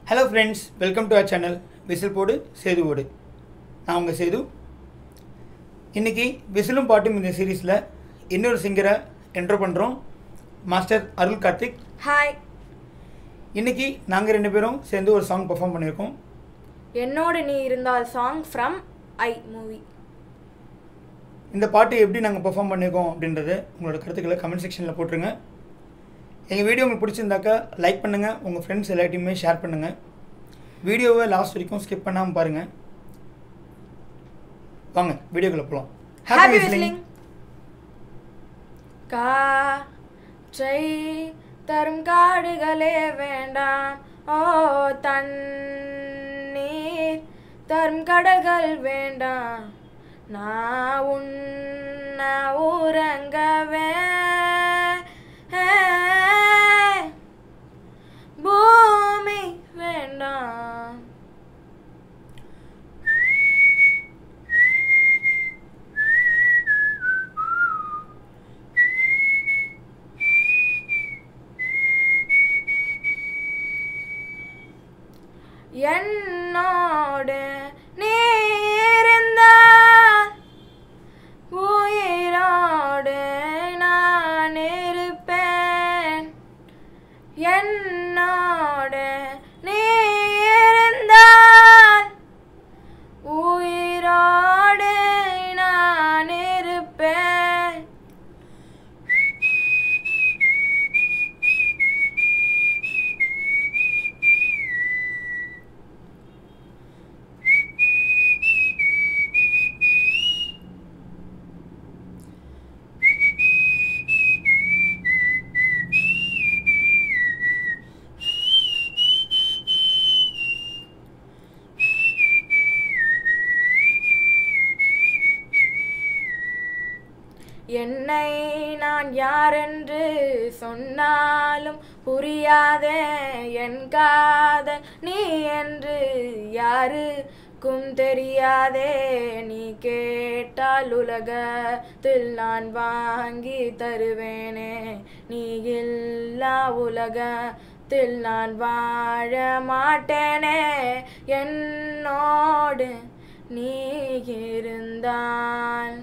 hello friends welcome to our channel whistle போடு சேது ஓடு நான் உங்கள் சேது இன்றைக்கி விசிலும் பாட்டும் இந்த சீரீஸில் இன்னொரு சிங்கரை என்ட்ரோ பண்ணுறோம் மாஸ்டர் அருள் கார்த்திக் ஹாய் இன்றைக்கி நாங்கள் ரெண்டு பேரும் சேர்ந்து ஒரு சாங் பெர்ஃபார்ம் பண்ணியிருக்கோம் என்னோடு நீ இருந்தால் சாங் ஃப்ரம் ஐ மூவி இந்த பாட்டு எப்படி நாங்கள் பெர்ஃபார்ம் பண்ணியிருக்கோம் அப்படின்றத உங்களோட கருத்துக்களை கமெண்ட் செக்ஷனில் போட்டுருங்க எங்கள் வீடியோ உங்களுக்கு பிடிச்சிருந்தாக்கா லைக் பண்ணுங்கள் உங்கள் ஃப்ரெண்ட்ஸ் எல்லாத்தையுமே ஷேர் பண்ணுங்கள் வீடியோவை லாஸ்ட் வரைக்கும் ஸ்கிப் பண்ணாமல் பாருங்கள் வாங்க வீடியோக்குள்ளே போகலாம் ஹாப்பி விஸ்லிங் காற்றை தரும் காடுகளே வேண்டாம் ஓ தண்ணீர் தரும் கடல்கள் வேண்டாம் நான் உன்ன உறங்கவே பூமி வேண்டாம் என்னோடு நீ இருந்தால் உயிரோடு நான் இருப்பேன் என்னோடு நீ இருந்தால் உயிரோடு நான் இருப்பேன் என்னை நான் யாரென்று சொன்னாலும் புரியாதே என் காதல் நீ என்று யாருக்கும் தெரியாதே நீ கேட்டால் உலகத்தில் நான் வாங்கி தருவேனே நீ இல்லா உலகத்தில் நான் வாழ மாட்டேனே என்னோடு நீ இருந்தால்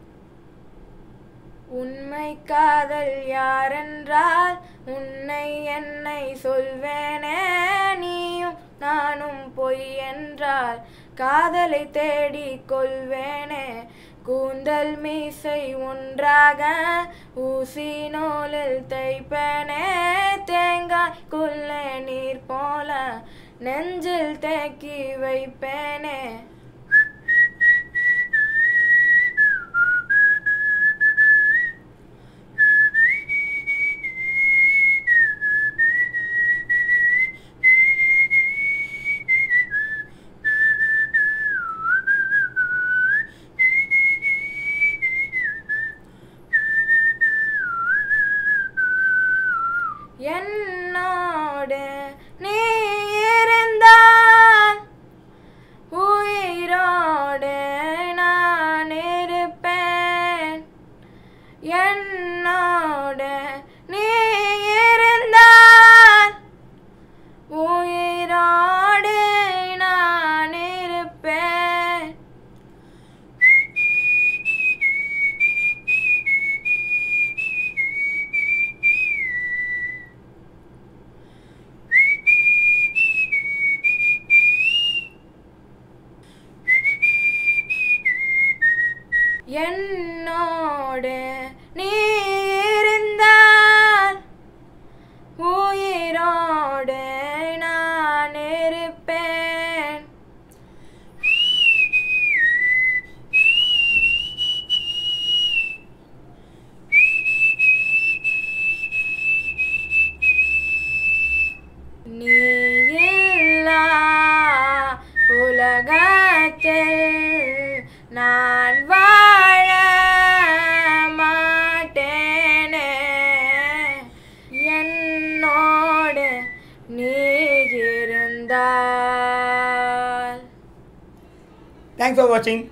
உண்மை காதல் யாரென்றால் உன்னை என்னை சொல்வேனே நீயும் நானும் பொய் என்றால் காதலை தேடி கொள்வேனே கூந்தல் மீசை ஒன்றாக ஊசி நூலில் தைப்பேனே தேங்காய் குள்ளே நீர் போல நெஞ்சில் தேக்கி வைப்பேனே என்னோடு நீ இருந்தால் உயிரோடு நான் இருப்பேன் என்னோடு நீ இருந்தால் உயிரோடு நான் இருப்பேன் என்னோடு நீ இருந்தால் உயிரோடு நான் இருப்பேன் நீ இல்லா உலகத்தில் நான் வாழ மாட்டேனே என்னோடு நீ இருந்தால் தேங்க்ஸ் ஃபார் வாட்சிங்